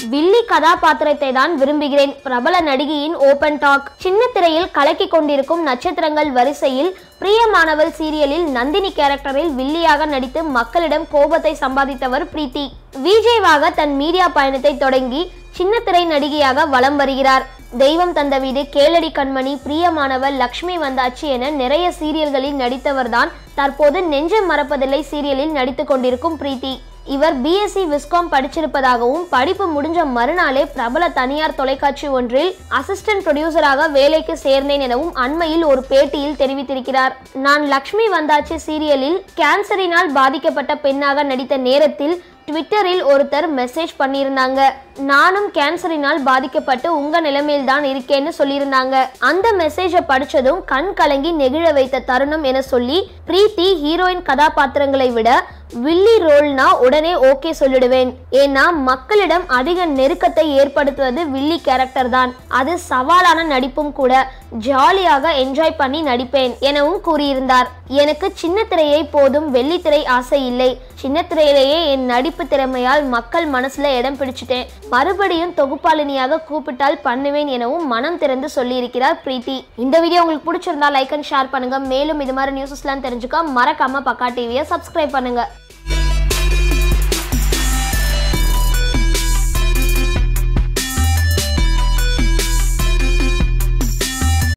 வில்லி கதாபாத்திரத்தை தான் விரும்புகிறேன் பிரபல நடிகையின் ஓபன் டாக் சின்ன திரையில் கலக்கி கொண்டிருக்கும் நட்சத்திரங்கள் வரிசையில் பிரியமானவள் சீரியலில் நந்தினி கேரக்டரில் வில்லியாக நடித்து மக்களிடம் கோபத்தை சம்பாதித்தவர் பிரீத்தி விஜய்வாக தன் மீடியா பயணத்தை தொடங்கி சின்னத்திரை நடிகையாக வலம் வருகிறார் தெய்வம் தந்த வீடு கேளடி கண்மணி பிரியமானவள் லக்ஷ்மி வந்தாச்சு என நிறைய சீரியல்களில் நடித்தவர்தான் தற்போது நெஞ்சம் மறப்பதில்லை சீரியலில் நடித்துக் கொண்டிருக்கும் பிரீத்தி இவர் பிஎஸ்சி விஸ்காம் படிச்சிருப்பதாகவும் படிப்பு முடிஞ்ச மறுநாளே பிரபல தனியார் தொலைக்காட்சி ஒன்றில் அசிஸ்டன்ட் ப்ரொடியூசராக வேலைக்கு சேர்ந்தேன் எனவும் அண்மையில் ஒரு பேட்டியில் தெரிவித்திருக்கிறார் நான் லக்ஷ்மி வந்தாச்சு சீரியலில் கேன்சரினால் பாதிக்கப்பட்ட பெண்ணாக நடித்த நேரத்தில் ட்விட்டரில் ஒருத்தர் மெசேஜ் பண்ணியிருந்தாங்க நானும் கேன்சரினால் பாதிக்கப்பட்டு உங்க நிலைமையில் தான் இருக்கேன்னு சொல்லியிருந்தாங்க அந்த மெசேஜை படிச்சதும் கண் கலங்கி நெகிழ வைத்த தருணம் என சொல்லி பிரீத்தி ஹீரோயின் கதாபாத்திரங்களை விட வில்லி ரோல்னா உடனே ஓகே சொல்லிடுவேன் ஏன்னா மக்களிடம் அதிக நெருக்கத்தை ஏற்படுத்துவது வில்லி கேரக்டர் தான் அது சவாலான நடிப்பும் கூட ஜாலியாக என்ஜாய் பண்ணி நடிப்பேன் எனவும் கூறியிருந்தார் எனக்கு சின்ன திரையை போதும் வெள்ளித்திரை ஆசை இல்லை சின்ன திரையிலேயே என் நடிப்பு திறமையால் மக்கள் மனசுல இடம் பிடிச்சிட்டேன் மறுபடியும் தொகுப்பாளினியாக கூப்பிட்டால் பண்ணுவேன் எனவும் மனம் திறந்து சொல்லியிருக்கிறார் பிரீத்தி இந்த வீடியோ உங்களுக்கு பிடிச்சிருந்தா லைக் அண்ட் ஷேர் பண்ணுங்க மேலும் இது மாதிரி நியூஸஸ்லாம் தெரிஞ்சுக்க மறக்காம பக்கா டிவியை சப்ஸ்கிரைப் பண்ணுங்க